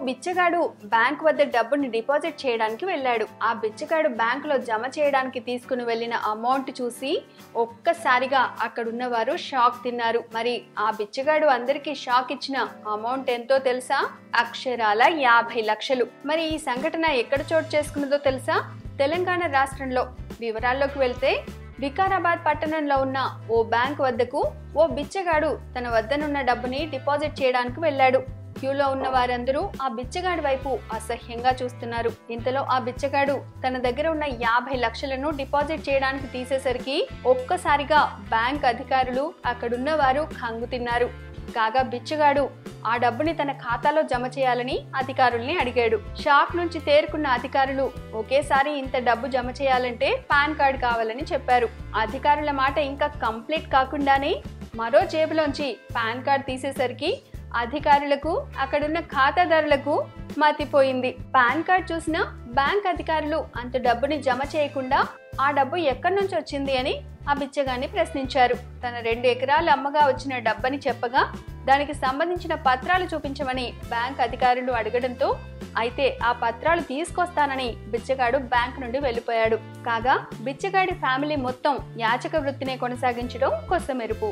బిచ్చగాడు బ్యాంక్ వద్ద డబ్బుని డిపాజిట్ చేయడానికి వెళ్ళాడు ఆ బిచ్చగాడు బ్యాంకులో జమ చేయడానికి తీసుకుని వెళ్ళిన అమౌంట్ చూసి ఒక్కసారిగా అక్కడున్న వారు షాక్ తిన్నారు మరి ఆ బిచ్చగాడు అందరికీ షాక్ ఇచ్చిన అమౌంట్ ఎంతో తెలుసా అక్షరాల యాభై లక్షలు మరి ఈ సంఘటన ఎక్కడ చోటు చేసుకున్నదో తెలుసా తెలంగాణ రాష్ట్రంలో వివరాల్లోకి వెళ్తే వికారాబాద్ పట్టణంలో ఉన్న ఓ బ్యాంక్ వద్దకు ఓ బిచ్చగాడు తన వద్దనున్న డబ్బుని డిపాజిట్ చేయడానికి వెళ్ళాడు క్యూలో ఉన్న వారందరూ ఆ బిచ్చగాడి వైపు అసహ్యంగా చూస్తున్నారు ఇంతలో ఆ బిచ్చగాడు తన దగ్గర ఉన్న యాభై లక్షలను డిపాజిట్ చేయడానికి తీసేసరికి ఒక్కసారిగా బ్యాంక్ అధికారులు అక్కడున్న వారు కంగు తిన్నారు కాగా బిచ్చగాడు ఆ డబ్బుని తన ఖాతాలో జమ చేయాలని అధికారుల్ని అడిగాడు షాక్ నుంచి తేరుకున్న అధికారులు ఒకేసారి ఇంత డబ్బు జమ చేయాలంటే పాన్ కార్డ్ కావాలని చెప్పారు అధికారుల మాట ఇంకా కంప్లీట్ కాకుండానే మరో జేబులోంచి పాన్ కార్డ్ తీసేసరికి అధికారులకు అక్కడున్న ఖాతాదారులకు మతిపోయింది పాన్ కార్డ్ చూసిన బ్యాంక్ అధికారులు అంత డబ్బుని జమ చేయకుండా ఆ డబ్బు ఎక్కడి నుంచి వచ్చింది అని ఆ బిచ్చగాన్ని ప్రశ్నించారు తన రెండు ఎకరాల అమ్మగా వచ్చిన డబ్బని చెప్పగా దానికి సంబంధించిన పత్రాలు చూపించమని బ్యాంక్ అధికారులు అడగడంతో అయితే ఆ పత్రాలు తీసుకొస్తానని బిచ్చగాడు బ్యాంక్ నుండి వెళ్ళిపోయాడు కాగా బిచ్చగాడి ఫ్యామిలీ మొత్తం యాచక వృత్తినే కొనసాగించడం కొసమెరుపు